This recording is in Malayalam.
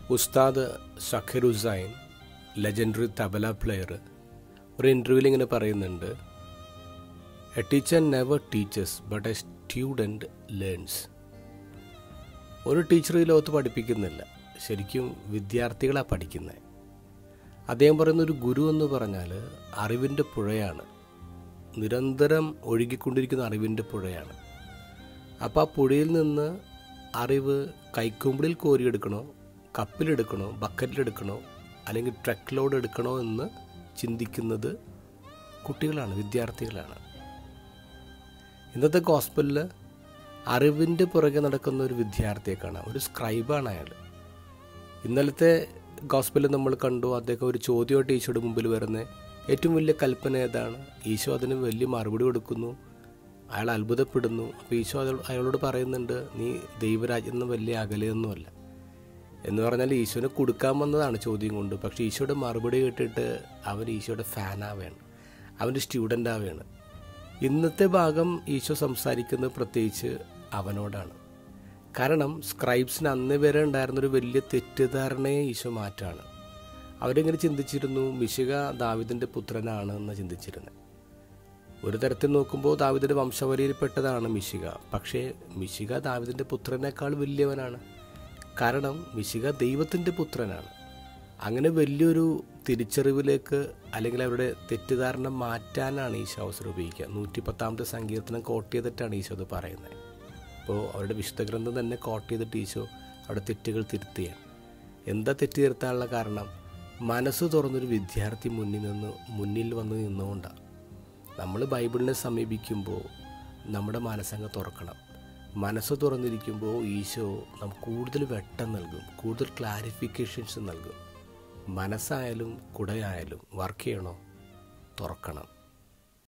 ഉസ്താദ് സഖിർ ഹുസൈൻ ലെജൻഡറി തബല പ്ലെയർ ഒരു ഇൻ്റർവ്യൂവിൽ ഇങ്ങനെ പറയുന്നുണ്ട് a teacher never teaches but a student learns ഒരു ടീച്ചർ ഈ ലോകത്ത് പഠിപ്പിക്കുന്നില്ല ശരിക്കും വിദ്യാർത്ഥികളാണ് പഠിക്കുന്നത് അദ്ദേഹം പറയുന്ന ഒരു ഗുരു എന്ന് പറഞ്ഞാൽ അറിവിൻ്റെ പുഴയാണ് നിരന്തരം ഒഴുകിക്കൊണ്ടിരിക്കുന്ന അറിവിൻ്റെ പുഴയാണ് അപ്പോൾ ആ പുഴയിൽ നിന്ന് അറിവ് കൈക്കുമ്പിളിൽ കോരിയെടുക്കണോ കപ്പിലെടുക്കണോ ബക്കറ്റിലെടുക്കണോ അല്ലെങ്കിൽ ട്രക്ക് ലോഡ് എടുക്കണോ എന്ന് ചിന്തിക്കുന്നത് കുട്ടികളാണ് വിദ്യാർത്ഥികളാണ് ഇന്നത്തെ ഹോസ്പിറ്റലിൽ അറിവിൻ്റെ പുറകെ നടക്കുന്ന ഒരു വിദ്യാർത്ഥിയെ കാണാം ഒരു സ്ക്രൈബാണ് അയാൾ ഇന്നലത്തെ ഗോസ്പലിൽ നമ്മൾ കണ്ടു അദ്ദേഹം ഒരു ചോദ്യമായിട്ട് ഈശോയുടെ മുമ്പിൽ വരുന്ന ഏറ്റവും വലിയ കൽപ്പന ഏതാണ് ഈശോ അതിന് വലിയ മറുപടി കൊടുക്കുന്നു അയാൾ അത്ഭുതപ്പെടുന്നു അപ്പോൾ ഈശോ അയാൾ- അയാളോട് പറയുന്നുണ്ട് നീ ദൈവരാജ്യം നിന്ന് വലിയ അകലെയൊന്നുമല്ല എന്ന് പറഞ്ഞാൽ ഈശോനെ കൊടുക്കാൻ വന്നതാണ് ചോദ്യം കൊണ്ട് പക്ഷേ ഈശോയുടെ മറുപടി കേട്ടിട്ട് അവൻ ഈശോയുടെ ഫാനാവുകയാണ് അവൻ്റെ സ്റ്റുഡൻ്റ് ആവുകയാണ് ഇന്നത്തെ ഭാഗം ഈശോ സംസാരിക്കുന്നത് പ്രത്യേകിച്ച് അവനോടാണ് കാരണം സ്ക്രൈബ്സിന് അന്ന് വരെ ഉണ്ടായിരുന്നൊരു വലിയ തെറ്റിദ്ധാരണയെ ഈശോ മാറ്റാണ് അവരിങ്ങനെ ചിന്തിച്ചിരുന്നു മിശിക ദാവിദിൻ്റെ പുത്രനാണ് എന്ന് ചിന്തിച്ചിരുന്നത് ഒരു തരത്തിൽ നോക്കുമ്പോൾ ദാവിദിൻ്റെ വംശവലിയിൽപ്പെട്ടതാണ് മിശിക പക്ഷേ മിശിക ദാവിദിൻ്റെ പുത്രനേക്കാൾ വലിയവനാണ് കാരണം മിശിക ദൈവത്തിൻ്റെ പുത്രനാണ് അങ്ങനെ വലിയൊരു തിരിച്ചറിവിലേക്ക് അല്ലെങ്കിൽ അവരുടെ തെറ്റിദ്ധാരണ മാറ്റാനാണ് ഈശോ അവസരം ഉപയോഗിക്കുക നൂറ്റി പത്താമത്തെ സങ്കീർത്തനം കോട്ട് ചെയ്തിട്ടാണ് ഈശോ അത് പറയുന്നത് അപ്പോൾ അവരുടെ വിശുദ്ധ ഗ്രന്ഥം തന്നെ കോട്ട് ചെയ്തിട്ട് ഈശോ അവിടെ തെറ്റുകൾ തിരുത്തുകയാണ് എന്താ തെറ്റ് തിരുത്താനുള്ള കാരണം മനസ്സ് തുറന്നൊരു വിദ്യാർത്ഥി മുന്നിൽ നിന്ന് മുന്നിൽ വന്ന് നിന്നുകൊണ്ടാണ് നമ്മൾ ബൈബിളിനെ സമീപിക്കുമ്പോൾ നമ്മുടെ മനസ്സങ്ങ് തുറക്കണം മനസ്സ് തുറന്നിരിക്കുമ്പോൾ ഈശോ നമുക്ക് കൂടുതൽ വെട്ടം നൽകും കൂടുതൽ ക്ലാരിഫിക്കേഷൻസ് നൽകും മനസ്സായാലും കുടയായാലും വർക്ക് ചെയ്യണോ തുറക്കണം